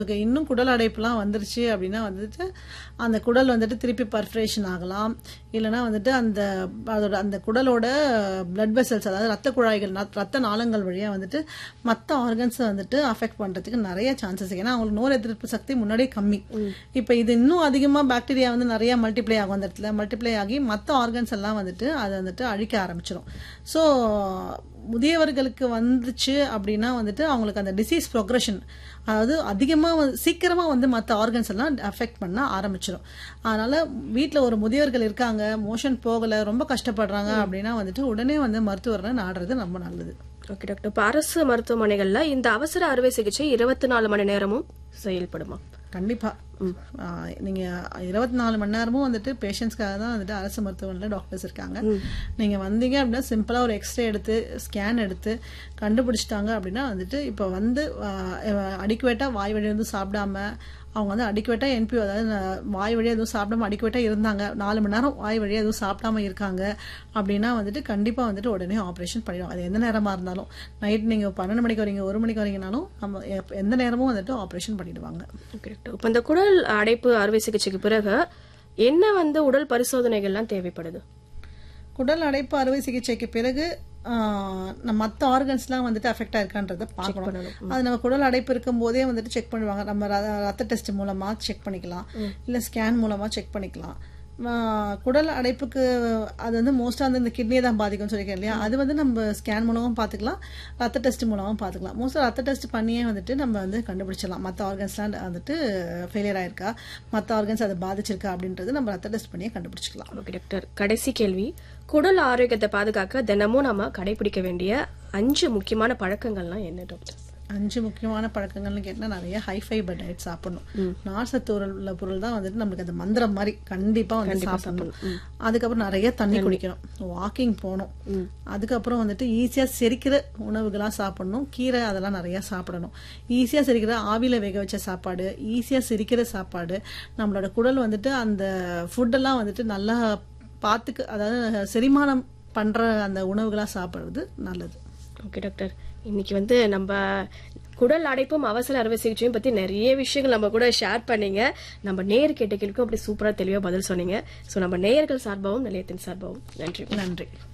உங்களுக்கு இன்னும் குடல் அடைப்புலாம் வந்துருச்சு அப்படின்னா வந்துட்டு அந்த குடல் வந்துட்டு திருப்பி பர்ஃபரேஷன் ஆகலாம் இல்லைன்னா வந்துட்டு அந்த அதோட அந்த குடலோட பிளட் வெசல்ஸ் அதாவது ரத்த குழாய்கள் ந- ரத்த நாளங்கள் வழியாக வந்துட்டு மற்ற ஆர்கன்ஸை வந்துட்டு அஃபெக்ட் பண்ணுறதுக்கு நிறைய சான்சஸ் ஏன்னா அவங்களுக்கு நோய் எதிர்ப்பு சக்தி முன்னாடியே கம்மி இப்போ இது இன்னும் அதிகமாக பாக்டீரியா வந்து நிறைய மல்டிப்ளை ஆகும் அந்த இடத்துல மல்டிப்ளை ஆகி மற்ற ஆர்கன்ஸ் எல்லாம் வந்துட்டு அதை வந்துட்டு அழிக்க ஆரம்பிச்சிடும் ஸோ முதியவர்களுக்கு வந்துச்சு அப்படின்னா வந்துட்டு அவங்களுக்கு அந்த டிசீஸ் ப்ரொக்ரஷன் அதாவது அதிகமாக சீக்கிரமாக வந்து மற்ற ஆர்கன்ஸ் எல்லாம் அஃபெக்ட் பண்ண ஆரம்பிச்சிடும் அதனால வீட்டில் ஒரு முதியவர்கள் இருக்காங்க மோஷன் போகலை ரொம்ப கஷ்டப்படுறாங்க அப்படின்னா வந்துட்டு உடனே வந்து மருத்துவரை நாடுறது ரொம்ப நல்லது ஓகே டாக்டர் இப்ப அரசு மருத்துவமனைகள்ல இந்த அவசர அறுவை சிகிச்சை இருபத்தி நாலு மணி நேரமும் செயல்படுமா கண்டிப்பா ஆஹ் நீங்க இருபத்தி நாலு மணி நேரமும் வந்துட்டு பேஷண்ட்ஸ்க்காக தான் வந்துட்டு அரசு மருத்துவமனையில் டாக்டர்ஸ் இருக்காங்க நீங்க வந்தீங்க அப்படின்னா சிம்பிளா ஒரு எக்ஸ்ரே எடுத்து ஸ்கேன் எடுத்து கண்டுபிடிச்சிட்டாங்க அப்படின்னா வந்துட்டு இப்போ வந்து அடிக்குவேட்டா வாய் வழி வந்து சாப்பிடாம அவங்க வந்து அடிக்குவேட்டா என்பிஓ அதாவது ந- வாய் வழியா எதுவும் சாப்பிடாம அடிக்குவேட்டா இருந்தாங்க நாலு மணி நேரம் வாய் வழியா எதுவும் சாப்பிடாம இருக்காங்க அப்படின்னா வந்துட்டு கண்டிப்பா வந்துட்டு உடனே ஆப்ரேஷன் பண்ணிடுவோம் அது எந்த நேரமா இருந்தாலும் நைட் நீங்க பன்னெண்டு மணிக்கு வரீங்க ஒரு மணிக்கு வரீங்கனாலும் நம்ம எப்ப- எந்த நேரமும் வந்துட்டு ஆப்ரேஷன் பண்ணிடுவாங்க ஓகே டாக்டர் இப்ப இந்த குடல் அடைப்பு அறுவை சிகிச்சைக்கு பிறகு என்ன வந்து உடல் பரிசோதனைகள்லாம் தேவைப்படுது குடல் அடைப்பு அறுவை சிகிச்சைக்கு பிறகு ஆஹ், நம்ம மற்ற ஆர்கன்ஸ்லாம் வந்துட்டு அஃபெக்ட் ஆயிருக்கான்றத பார்க்கணும் அது நம்ம குடல் அடைப்பு இருக்கும் போதே வந்துட்டு செக் பண்ணுவாங்க நம்ம ர- ரத்த டெஸ்ட் மூலமா செக் பண்ணிக்கலாம் இல்ல ஸ்கேன் மூலமா செக் பண்ணிக்கலாம் ஆஹ், குடல் அடைப்புக்கு அது வந்து மோஸ்டா வந்து இந்த கிட்னியை தான் பாதிக்கும்னு சொல்லியிருக்கேன் இல்லையா அது வந்து நம்ம ஸ்கேன் மூலமும் பார்த்துக்கலாம் ரத்த டெஸ்ட் மூலமும் பார்த்துக்கலாம் மோஸ்டா ரத்த டெஸ்ட் பண்ணியே வந்துட்டு நம்ம வந்து கண்டுபிடிச்சிடலாம் மற்ற ஆர்கன்ஸ்லாம் வந்துட்டு ஃபெயிலியர் ஆயிருக்கா மற்ற ஆர்கன்ஸ் அதை பாதிச்சிருக்கா அப்படின்றது நம்ம ரத்த டெஸ்ட் பண்ணியே கண்டுபிடிச்சிக்கலாம் ஓகே டாக்டர் கடைசி கேள்வி குடல் ஆரோக்கியத்தை பாதுகாக்க தினமும் நம்ம கடைபிடிக்க வேண்டிய அஞ்சு முக்கியமான பழக்கங்கள்லாம் என்ன டாக்டர் அஞ்சு முக்கியமான பழக்கங்கள்னு கேட்டா நிறைய ஹை ஃபைபர் டயட் சாப்பிடணும் நார்சத்து உள்ள பொருள் தான் வந்துட்டு நம்மளுக்கு அந்த மந்திரம் மாதிரி கண்டிப்பா வந்து சாப்பிடணும் அதுக்கப்புறம் நிறைய தண்ணி குடிக்கணும் வாக்கிங் போகணும் அதுக்கப்புறம் வந்துட்டு ஈஸியா செரிக்கிற உணவுகளா சாப்பிடணும் கீரை அதெல்லாம் நிறைய சாப்பிடணும் ஈஸியா செரிக்கிற ஆவியில வேக வச்ச சாப்பாடு ஈஸியா செரிக்கிற சாப்பாடு நம்மளோட குடல் வந்துட்டு அந்த ஃபுட்டெல்லாம் வந்துட்டு நல்லா பார்த்துக்க அதாவது செரிமானம் பண்ற அந்த உணவுகளா சாப்பிடுறது நல்லது ஓகே டாக்டர் இன்னைக்கு வந்து நம்ம குடல் அடைப்பும் அவசர அறுவை சிகிச்சையும் பத்தி நிறைய விஷயங்கள் நம்ம கூட ஷேர் பண்ணீங்க நம்ம நேர் கேட்ட கேள்விக்கும் அப்படி சூப்பரா தெளிவா பதில் சொன்னீங்க சோ நம்ம நேயர்கள் சார்பாகவும் நிலையத்தின் சார்பாகவும் நன்றி நன்றி